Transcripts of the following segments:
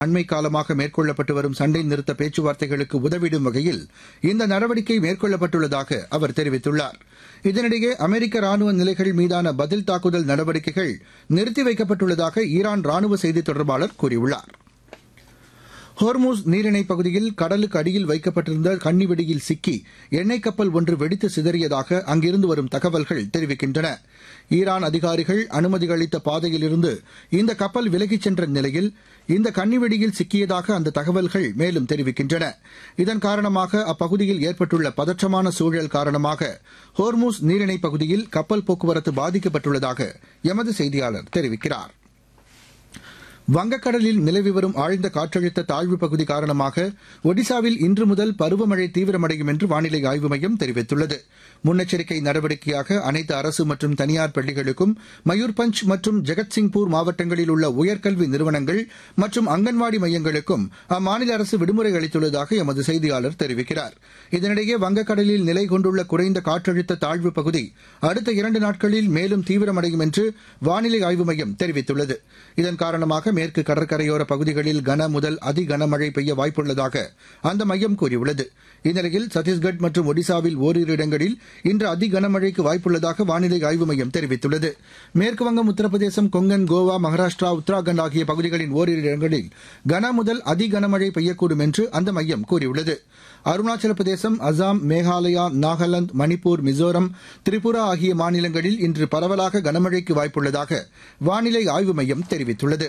அண்மை காலமாக மேற்கொள்ளப்பட்டு வரும் சண்டை நிறுத்த பேச்சுவார்த்தைகளுக்கு உதவிடும் வகையில் இந்த நடவடிக்கை மேற்கொள்ளப்பட்டுள்ளதாக அவர் தெரிவித்துள்ளார் இதனிடையே அமெரிக்க ராணுவ நிலைகள் மீதான பதில் தாக்குதல் நடவடிக்கைகள் நிறுத்தி வைக்கப்பட்டுள்ளதாக ஈரான் ராணுவ செய்தித் தொடர்பாளர் கூறியுள்ளார் ஹோர்மூஸ் நீரிணைப் பகுதியில் கடலுக்கு அடியில் வைக்கப்பட்டிருந்த கன்னிவெடியில் சிக்கி எண்ணெய் கப்பல் ஒன்று வெடித்து சிதறியதாக அங்கிருந்து வரும் தகவல்கள் தெரிவிக்கின்றன ஈரான் அதிகாரிகள் அனுமதி அளித்த பாதையிலிருந்து இந்த கப்பல் விலகிச் சென்ற நிலையில் இந்த கன்னிவெடியில் சிக்கியதாக அந்த தகவல்கள் மேலும் தெரிவிக்கின்றன இதன் காரணமாக அப்பகுதியில் ஏற்பட்டுள்ள பதற்றமான சூழல் காரணமாக ஹோர்மூஸ் நீரிணைப் பகுதியில் கப்பல் போக்குவரத்து பாதிக்கப்பட்டுள்ளதாக எமது செய்தியாளர் தெரிவிக்கிறார் வங்கக்கடலில் நிலவி வரும் ஆழ்ந்த காற்றழுத்த தாழ்வுப் பகுதி காரணமாக ஒடிசாவில் இன்று முதல் பருவமழை தீவிரமடையும் என்று வானிலை ஆய்வு மையம் தெரிவித்துள்ளது முன்னெச்சரிக்கை நடவடிக்கையாக அனைத்து அரசு மற்றும் தனியார் பள்ளிகளுக்கும் மயூர்பஞ்ச் மற்றும் ஜெகத்சிங்பூர் மாவட்டங்களில் உள்ள உயர்கல்வி நிறுவனங்கள் மற்றும் அங்கன்வாடி மையங்களுக்கும் அம்மாநில அரசு விடுமுறை அளித்துள்ளதாக எமது செய்தியாளர் தெரிவிக்கிறார் இதனிடையே வங்கக்கடலில் நிலை கொண்டுள்ள குறைந்த காற்றழுத்த தாழ்வுப் பகுதி அடுத்த இரண்டு நாட்களில் மேலும் தீவிரமடையும் என்று வானிலை ஆய்வு மையம் தெரிவித்துள்ளது இதன் காரணமாக மேற்கு கடற்கரையோர பகுதிகளில் கன முதல் அதி கனமழை பெய்ய வாய்ப்புள்ளதாக அந்த மையம் கூறியுள்ளது இந்நிலையில் சத்தீஸ்கட் மற்றும் ஒடிசாவில் ஓரிரு இடங்களில் இன்று அதி கனமழைக்கு வாய்ப்புள்ளதாக வானிலை ஆய்வு மையம் தெரிவித்துள்ளது மேற்குவங்கம் உத்தரப்பிரதேசம் கொங்கன் கோவா மகாராஷ்டிரா உத்தராகண்ட் ஆகிய பகுதிகளின் ஓரிரு இடங்களில் கன முதல் அதி கனமழை பெய்யக்கூடும் என்று அந்த மையம் கூறியுள்ளது அருணாச்சல பிரதேசம் அசாம் மேகாலயா நாகாலாந்து மணிப்பூர் மிசோரம் திரிபுரா ஆகிய மாநிலங்களில் இன்று பரவலாக கனமழைக்கு வாய்ப்புள்ளதாக வானிலை ஆய்வு மையம் தெரிவித்துள்ளது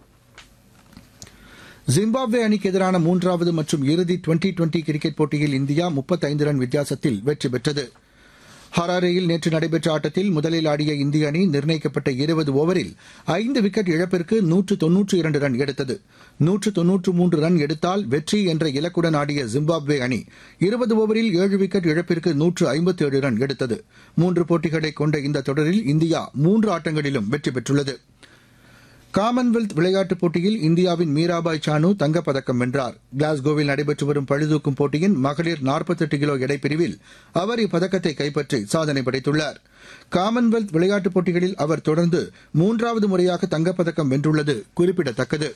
ஜிம்பாப்வே அணிக்கு எதிரான மூன்றாவது மற்றும் இறுதி டுவெண்டி டுவெண்டி கிரிக்கெட் போட்டியில் இந்தியா முப்பத்தைந்து ரன் வித்தியாசத்தில் வெற்றி பெற்றது ஹராரேயில் நேற்று நடைபெற்ற ஆட்டத்தில் முதலில் ஆடிய இந்திய அணி நிர்ணயிக்கப்பட்ட இருபது ஓவரில் ஐந்து விக்கெட் இழப்பிற்கு நூற்று தொன்னூற்று இரண்டு ரன் எடுத்தது நூற்று தொன்னூற்று மூன்று ரன் எடுத்தால் வெற்றி என்ற இலக்குடன் ஆடிய ஜிம்பாப்வே அணி இருபது ஓவரில் ஏழு விக்கெட் இழப்பிற்கு நூற்று ஐம்பத்தி ஏழு ரன் எடுத்தது மூன்று போட்டிகளை கொண்ட இந்த தொடரில் இந்தியா மூன்று ஆட்டங்களிலும் வெற்றி பெற்றுள்ளது காமன்வெல்த் விளையாட்டுப் போட்டியில் இந்தியாவின் மீராபாய் சானு தங்கப்பதக்கம் வென்றார் கிளாஸ்கோவில் நடைபெற்று வரும் பழுதூக்கும் போட்டியின் மகளிர் நாற்பத்தெட்டு கிலோ எடைப்பிரிவில் அவர் இப்பதக்கத்தை கைப்பற்றி சாதனை படைத்துள்ளார் காமன்வெல்த் விளையாட்டுப் போட்டிகளில் அவர் தொடர்ந்து மூன்றாவது முறையாக தங்கப்பதக்கம் வென்றுள்ளது குறிப்பிடத்தக்கது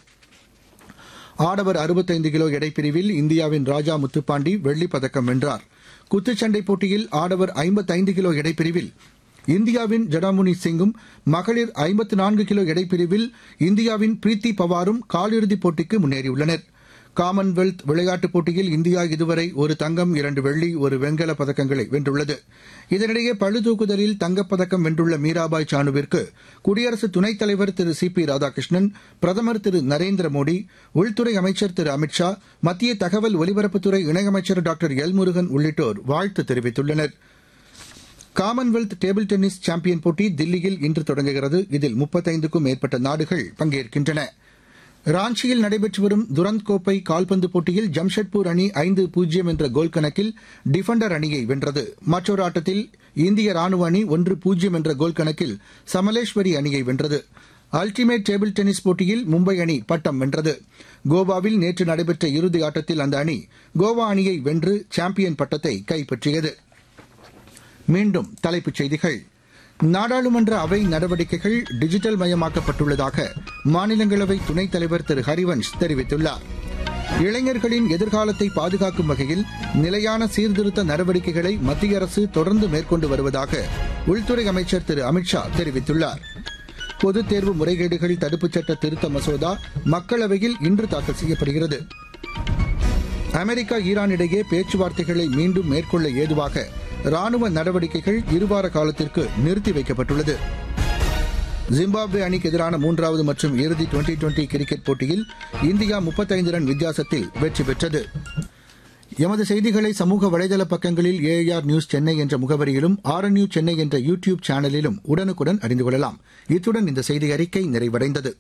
ஆடவர் அறுபத்தைந்து கிலோ எடைப்பிரிவில் இந்தியாவின் ராஜா முத்துப்பாண்டி வெள்ளிப் பதக்கம் வென்றார் குத்துச்சண்டை போட்டியில் ஆடவர் ஐம்பத்தைந்து கிலோ எடைப்பிரிவில் இந்தியாவின் ஜடாமுனி சிங்கும் மகளிர் ஐம்பத்து நான்கு கிலோ எடைப்பிரிவில் இந்தியாவின் பிரீத்தி பவாரும் காலிறுதிப் போட்டிக்கு முன்னேறியுள்ளனர் காமன்வெல்த் விளையாட்டுப் போட்டியில் இந்தியா இதுவரை ஒரு தங்கம் இரண்டு வெள்ளி ஒரு வெண்கலப் பதக்கங்களை வென்றுள்ளது இதனிடையே பளுதூக்குதலில் தங்கப்பதக்கம் வென்றுள்ள மீராபாய் சானுவிற்கு குடியரசு துணைத் தலைவர் திரு சி பி ராதாகிருஷ்ணன் பிரதமர் திரு நரேந்திர மோடி உள்துறை அமைச்சர் திரு அமித் ஷா மத்திய தகவல் ஒலிபரப்புத்துறை இணையமைச்சர் டாக்டர் எல் முருகன் உள்ளிட்டோர் வாழ்த்து தெரிவித்துள்ளனா் காமன்வெல்த் டேபிள் டென்னிஸ் சாம்பியன் போட்டி தில்லியில் இன்று தொடங்குகிறது இதில் முப்பத்தைந்துக்கும் மேற்பட்ட நாடுகள் பங்கேற்கின்றன ராஞ்சியில் நடைபெற்று வரும் துரந்த் கோப்பை கால்பந்து போட்டியில் ஜம்ஷெட்பூர் அணி ஐந்து பூஜ்ஜியம் என்ற கோல் கணக்கில் டிஃபெண்டர் அணியை வென்றது மற்றொரு ஆட்டத்தில் இந்திய ராணுவ அணி ஒன்று பூஜ்ஜியம் என்ற கோல் கணக்கில் சமலேஸ்வரி அணியை வென்றது அல்டிமேட் டேபிள் டென்னிஸ் போட்டியில் மும்பை அணி பட்டம் வென்றது கோவாவில் நேற்று நடைபெற்ற இறுதி ஆட்டத்தில் அந்த அணி கோவா அணியை வென்று சாம்பியன் பட்டத்தை கைப்பற்றியது மீண்டும் தலைப்புச் செய்திகள் நாடாளுமன்ற அவை நடவடிக்கைகள் டிஜிட்டல் மயமாக்கப்பட்டுள்ளதாக மாநிலங்களவை துணைத் தலைவர் திரு ஹரிவன்ஷ் தெரிவித்துள்ளார் இளைஞர்களின் எதிர்காலத்தை பாதுகாக்கும் வகையில் நிலையான சீர்திருத்த நடவடிக்கைகளை மத்திய அரசு தொடர்ந்து மேற்கொண்டு வருவதாக உள்துறை அமைச்சர் திரு அமித்ஷா தெரிவித்துள்ளார் பொதுத் தேர்வு முறைகேடுகள் தடுப்புச் சட்ட திருத்த மசோதா மக்களவையில் இன்று தாக்கல் செய்யப்படுகிறது அமெரிக்கா ஈரான் இடையே பேச்சுவார்த்தைகளை மீண்டும் மேற்கொள்ள ஏதுவாக ராணுவ நடவடிக்கைகள் இருவார காலத்திற்கு நிறுத்தி வைக்கப்பட்டுள்ளது ஜிம்பாப்வே அணிக்கு எதிரான மூன்றாவது மற்றும் இறுதி டுவெண்டி டுவெண்டி கிரிக்கெட் போட்டியில் இந்தியா முப்பத்தைந்து ரன் வித்தியாசத்தில் வெற்றி பெற்றது எமது செய்திகளை சமூக வலைதள பக்கங்களில் ஏஆர் நியூஸ் சென்னை என்ற முகவரியிலும் ஆர் நியூஸ் சென்னை என்ற யூ டியூப் சேனலிலும் உடனுக்குடன் அறிந்து கொள்ளலாம் இத்துடன் இந்த செய்தி அறிக்கை நிறைவடைந்தது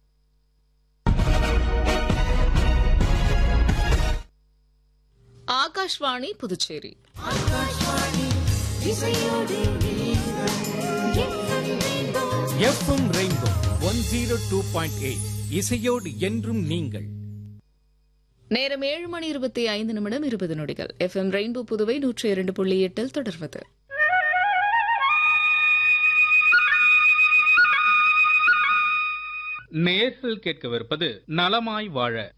Akashvani Puducherry FM rainbow one zero two point eight இசையோடு என்றும் நீங்கள் நேரம் ஏழு மணி இருபத்தி ஐந்து நிமிடம் இருபது நொடிகள் எஃப்எம் ரெயின்போ புதுவை நூற்றி இரண்டு புள்ளி எட்டில் தொடர்வது நேர்கள் கேட்கவிருப்பது நலமாய் வாழ